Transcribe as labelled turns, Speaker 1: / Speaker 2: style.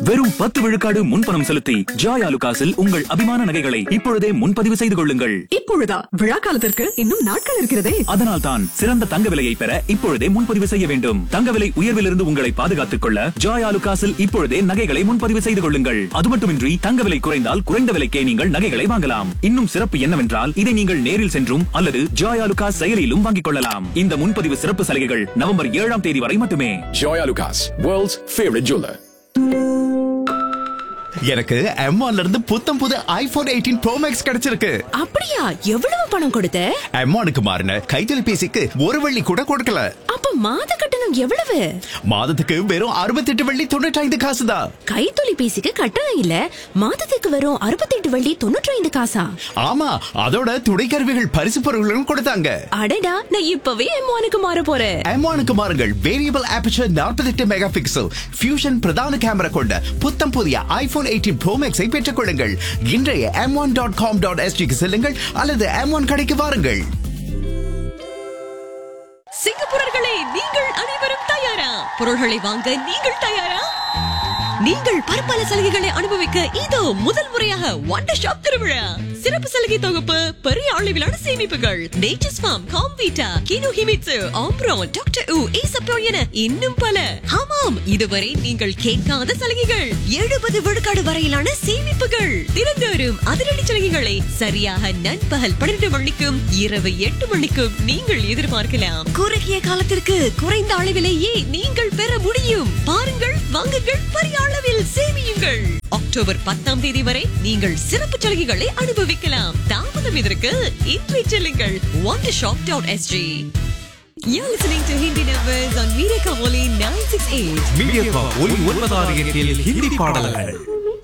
Speaker 1: வெறும் பத்து விழுக்காடு முன்பணம் செலுத்தி ஜாய் ஆலுகாஸில் உங்கள் அபிமான நகைகளை இப்பொழுதே முன்பதிவு செய்து கொள்ளுங்கள்
Speaker 2: இப்பொழுதா விழா காலத்திற்கு இன்னும் நாட்கள் இருக்கிறதே
Speaker 1: அதனால் தான் சிறந்த தங்க விலையை பெற இப்பொழுதே முன்பதிவு செய்ய வேண்டும் தங்க விலை உயர்விலிருந்து உங்களை பாதுகாத்துக் கொள்ள ஜாய் ஆலுகாஸில் இப்பொழுதே நகைகளை முன்பதிவு செய்து கொள்ளுங்கள் அது மட்டுமின்றி தங்க விலை குறைந்தால் குறைந்த விலைக்கே நீங்கள் நகைகளை வாங்கலாம் இன்னும் சிறப்பு என்னவென்றால் இதை நீங்கள் நேரில் சென்றும் அல்லது ஜாய் ஆலுகாஸ் செயலியிலும் வாங்கிக் கொள்ளலாம் இந்த முன்பதிவு சிறப்பு சலுகைகள் நவம்பர் ஏழாம் தேதி வரை மட்டுமே
Speaker 3: Joy Lucas, world's favorite jeweler.
Speaker 4: எனக்கு M1 ல இருந்து புத்தம் புது ஐபோன் எயிட்டீன் ப்ரோ மேக்ஸ் கிடைச்சிருக்கு
Speaker 5: அப்படியா எவ்வளவு பணம் கொடுத்த
Speaker 4: M1க்கு மாறின கைத்தொலைபேசிக்கு ஒரு வெள்ளி கூட கொடுக்கல
Speaker 5: அப்ப மாத கட்டணம் எவ்வளவு
Speaker 4: மாதத்துக்கு வெறும் அறுபத்தெட்டு வெள்ளி தொண்ணூற்றி காசு தான்
Speaker 5: கைத்தொலைபேசிக்கு கட்டணம் இல்ல மாதத்துக்கு வரும் அறுபத்தெட்டு வள்ளி தொண்ணூற்றி ஐந்து காசா
Speaker 4: ஆமா அதோட துணை கருவிகள் பரிசு பொருட்களும் கொடுத்தாங்க
Speaker 5: அடடா நான் இப்பவே எம்மானுக்கு மாற போறேன்
Speaker 4: M1க்கு மாறுங்கள் variable aperture 48 megapixel fusion பிரதான கேமரா கொண்ட புத்தம் புதிய ஐபோன் எயிட்டீன் ப்ரோ மேக்ஸை பெற்றுக் கொள்ளுங்கள் இன்றைய M one dot com dot எஸ்டிக்கு செல்லுங்கள் அல்லது எம் ஒன் கடைக்கு வாருங்கள்
Speaker 6: சிங்கப்பூரர்களே நீங்கள் அனைவரும் தயாரா பொருள்களை வாங்க நீங்கள் தயாரா நீங்கள் பற்பல சலுகைகளை அனுபவிக்க இதோ முதல் முறையாக வண்டர் ஷாப் திருவிழா சிறப்பு சலுகை தொகுப்பு பெரிய அளவிலான சேமிப்புகள் Nature's Farm Comvita Kino Himitsu Ambrone doctor உ ஈசப்போ என இன்னும் பல ஆமாம் இதுவரை நீங்கள் கேட்காத சலுகைகள் எழுபது விழுக்காடு வரையிலான சேமிப்புகள் தினந்தோறும் அதிரடி சலுகைகளை சரியாக நண்பகல் பன்னிரண்டு மணிக்கும் இரவு எட்டு மணிக்கும் நீங்கள் எதிர்பார்க்கலாம் குறுகிய காலத்திற்கு குறைந்த அளவிலேயே நீங்கள் பெற முடியும் பாருங்கள் வாங்குங்கள் பெரிய அளவில் சேமியுங்கள் அக்டோபர் பத்தாம் தேதி வரை நீங்கள் சிறப்பு சலுகைகளை அனுபவிக்கலாம் தாமதம் இதற்கு இன்றை செல்லுங்கள் one shop dot SG You're listening to Hindi numbers on Media Kamoli 968.
Speaker 7: Media ஒலி ஒன்பதாறு எட்டில் ஹிந்தி பாடல்கள்